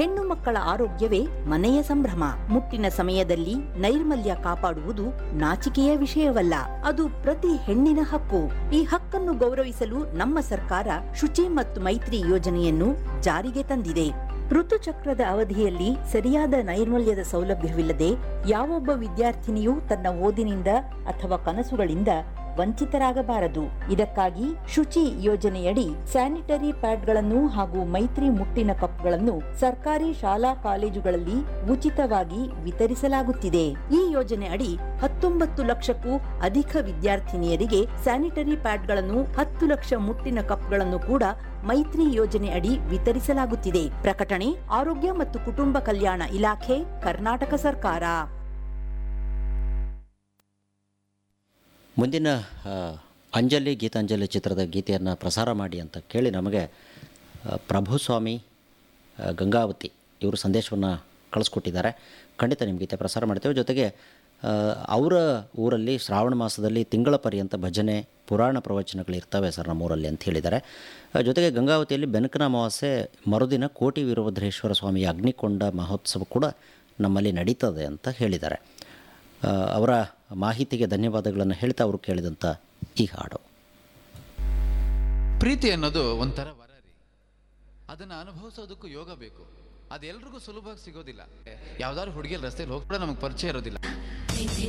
ಹೆಣ್ಣು ಮಕ್ಕಳ ಆರೋಗ್ಯವೇ ಮನೆಯ ಸಂಭ್ರಮ ಮುಟ್ಟಿನ ಸಮಯದಲ್ಲಿ ನೈರ್ಮಲ್ಯ ಕಾಪಾಡುವುದು ನಾಚಿಕೆಯ ವಿಷಯವಲ್ಲ ಅದು ಪ್ರತಿ ಹೆಣ್ಣಿನ ಹಕ್ಕು ಈ ಹಕ್ಕನ್ನು ಗೌರವಿಸಲು ನಮ್ಮ ಸರ್ಕಾರ ಶುಚಿ ಮತ್ತು ಮೈತ್ರಿ ಯೋಜನೆಯನ್ನು ಜಾರಿಗೆ ತಂದಿದೆ ಋತುಚಕ್ರದ ಅವಧಿಯಲ್ಲಿ ಸರಿಯಾದ ನೈರ್ಮಲ್ಯದ ಸೌಲಭ್ಯವಿಲ್ಲದೆ ಯಾವೊಬ್ಬ ವಿದ್ಯಾರ್ಥಿನಿಯೂ ತನ್ನ ಓದಿನಿಂದ ಅಥವಾ ಕನಸುಗಳಿಂದ ವಂಚಿತರಾಗಬಾರದು ಇದಕ್ಕಾಗಿ ಶುಚಿ ಯೋಜನೆಯಡಿ ಸ್ಯಾನಿಟರಿ ಪ್ಯಾಡ್ಗಳನ್ನು ಹಾಗೂ ಮೈತ್ರಿ ಮುಟ್ಟಿನ ಕಪ್ಗಳನ್ನು ಸರ್ಕಾರಿ ಶಾಲಾ ಕಾಲೇಜುಗಳಲ್ಲಿ ಉಚಿತವಾಗಿ ವಿತರಿಸಲಾಗುತ್ತಿದೆ ಈ ಯೋಜನೆ ಅಡಿ ಹತ್ತೊಂಬತ್ತು ಲಕ್ಷಕ್ಕೂ ಅಧಿಕ ವಿದ್ಯಾರ್ಥಿನಿಯರಿಗೆ ಸ್ಯಾನಿಟರಿ ಪ್ಯಾಡ್ಗಳನ್ನು ಹತ್ತು ಲಕ್ಷ ಮುಟ್ಟಿನ ಕಪ್ಗಳನ್ನು ಕೂಡ ಮೈತ್ರಿ ಯೋಜನೆ ಅಡಿ ವಿತರಿಸಲಾಗುತ್ತಿದೆ ಪ್ರಕಟಣೆ ಆರೋಗ್ಯ ಮತ್ತು ಕುಟುಂಬ ಕಲ್ಯಾಣ ಇಲಾಖೆ ಕರ್ನಾಟಕ ಸರ್ಕಾರ ಮುಂದಿನ ಆ, ಅಂಜಲಿ ಗೀತಾಂಜಲಿ ಚಿತ್ರದ ಗೀತೆಯನ್ನು ಪ್ರಸಾರ ಮಾಡಿ ಅಂತ ಕೇಳಿ ನಮಗೆ ಆ, ಪ್ರಭುಸ್ವಾಮಿ ಆ, ಗಂಗಾವತಿ ಇವರು ಸಂದೇಶವನ್ನು ಕಳಿಸ್ಕೊಟ್ಟಿದ್ದಾರೆ ಖಂಡಿತ ನಿಮ್ಮ ಗೀತೆ ಪ್ರಸಾರ ಮಾಡ್ತೇವೆ ಜೊತೆಗೆ ಆ, ಅವರ ಊರಲ್ಲಿ ಶ್ರಾವಣ ಮಾಸದಲ್ಲಿ ತಿಂಗಳ ಪರ್ಯಂತ ಭಜನೆ ಪುರಾಣ ಪ್ರವಚನಗಳಿರ್ತವೆ ಸರ್ ನಮ್ಮೂರಲ್ಲಿ ಅಂತ ಹೇಳಿದ್ದಾರೆ ಆ, ಜೊತೆಗೆ ಗಂಗಾವತಿಯಲ್ಲಿ ಬೆನಕನ ಅಮಾವಾಸ್ಯೆ ಮರುದಿನ ಕೋಟಿ ವೀರಭದ್ರೇಶ್ವರ ಸ್ವಾಮಿಯ ಅಗ್ನಿಕೊಂಡ ಮಹೋತ್ಸವ ಕೂಡ ನಮ್ಮಲ್ಲಿ ನಡೀತದೆ ಅಂತ ಹೇಳಿದ್ದಾರೆ ಆ, ಅವರ ಮಾಹಿತಿಗೆ ಧನ್ಯವಾದಗಳನ್ನು ಹೇಳ್ತಾ ಅವರು ಕೇಳಿದಂಥ ಈ ಹಾಡು ಪ್ರೀತಿ ಅನ್ನೋದು ಒಂಥರ ವರ ರೀ ಅದನ್ನು ಅನುಭವಿಸೋದಕ್ಕೂ ಯೋಗ ಬೇಕು ಅದೆಲ್ರಿಗೂ ಸುಲಭವಾಗಿ ಸಿಗೋದಿಲ್ಲ ಯಾವ್ದಾದ್ರು ಹುಡುಗಿಯಲ್ಲಿ ರಸ್ತೆಯಲ್ಲಿ ಹೋಗ್ಬಿಡ ನಮಗೆ ಪರಿಚಯ ಇರೋದಿಲ್ಲ